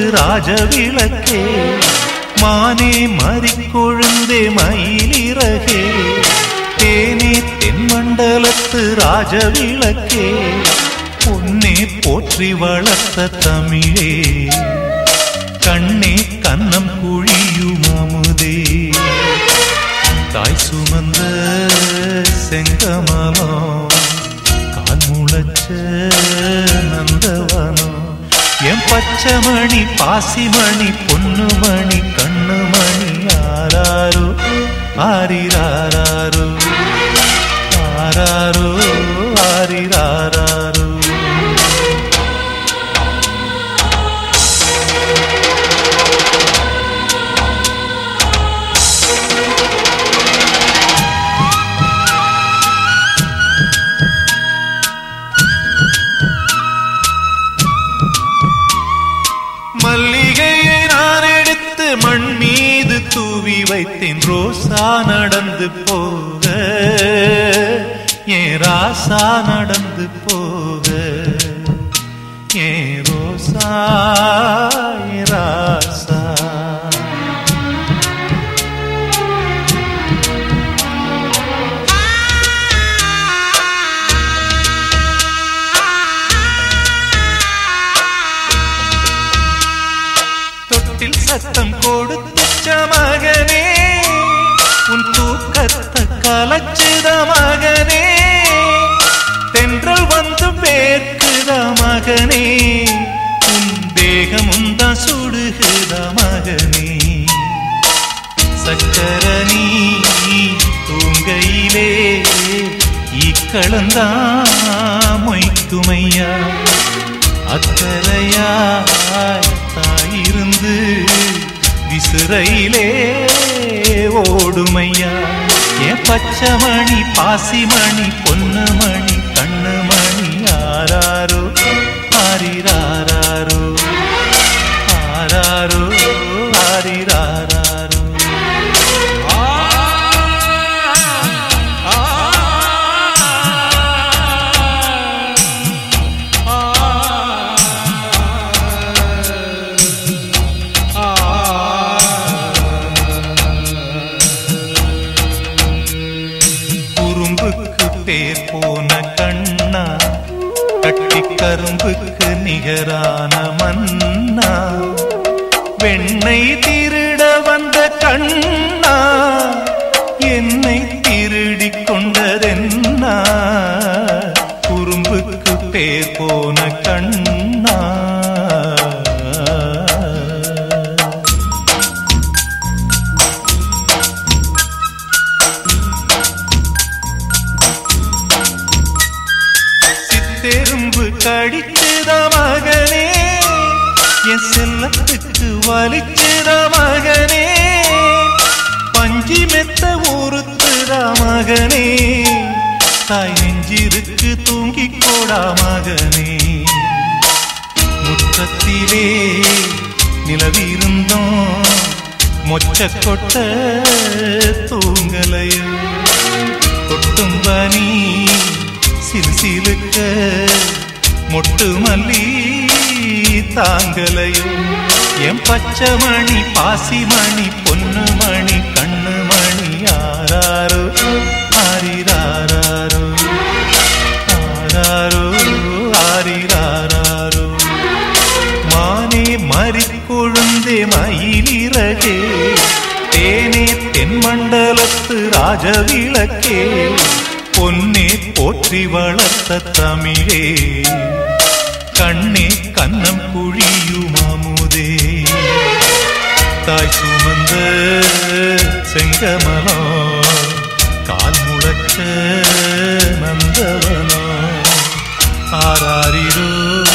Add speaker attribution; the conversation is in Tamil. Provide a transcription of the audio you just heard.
Speaker 1: ராஜவிளக்கே மானே மறிக்கொழுந்தே மயிலிறகே தேனே தென்மண்டலத்து ராஜவிளக்கே பொன்னே போற்றி வளர்த்த தமிழே கண்ணே கன்னம் குழியும் அமுதே தாய் சுமந்த செங்கமலம் கால் முளைச்ச நந்தவனம் என் பச்சைமணி பாசிமணி பொன்னுமணி கண்ணுமணி ஆராரோ ஆரிராரோ ஆராரோ ஆரிராரோ மல்லிகையை நான் எடுத்து மண் மீது தூவி வைத்தேன் ரோசா நடந்து போக ஏன் ராசா நடந்து போக ஏன் ரோசா ஏன் ராசா தொட்டில் சத்தம் கொடுத்த மகனே உன் தூக்கத்தை கலச்சுத மகனே தென்றல் வந்து பேர்க்குத மகனே உன் தேகமும் தான் சுடுகுத மகனே சக்கரணி தூங்கையிலே இக்களந்தா மொய்க்குமையா அக்கறையாய் தாயிருந்து விசிறையிலே ஓடுமையா என் பச்சைமணி பாசிமணி பொன்னுமணி கண்ணுமணி ஆராரோ ஆரிராரோ ஆராரோ ஆரிராரோ குறும்புக்கு பேர் போன கண்ணா கட்டி கரும்புக்கு நிகரான மன்னா வெண்ணை திருட வந்த கண்ணா என்னை திருடிக் கொண்டதென்னா குறும்புக்கு பேர் போன கண்ணா சித்தெரும்பு கடிச்சுத மகனே என் செல்லத்துக்கு வலிச்சுத மகனே பஞ்சி மெத்த ஊறுத்துத மகனே தாய் நெஞ்சிருக்கு தூங்கிக் கோடா மகனே முற்றத்திலே நிலவிருந்தோம் மொச்ச கொட்ட தூங்கலையோ கொட்டும் பனி சிலுசிலுக்க மொட்டு மல்லி தாங்கலையோ என் பச்சைமணி பாசிமணி பொன்னுமணி கண்ணுமணி ஆராரோ ஆரிராரோ ஆராரோ ஆரிராரோ மானே மறிக்கொழுந்தே மயிலிறகே தேனே தென்மண்டலத்து ராஜவிளக்கே பொன்னே போற்றி வளர்த்த தமிழே கண்ணே கன்னம் குழியும் அமுதே தாய் சுமந்த செங்கமலம் கால் முழச்ச நந்தவனம் ஆராரிரோ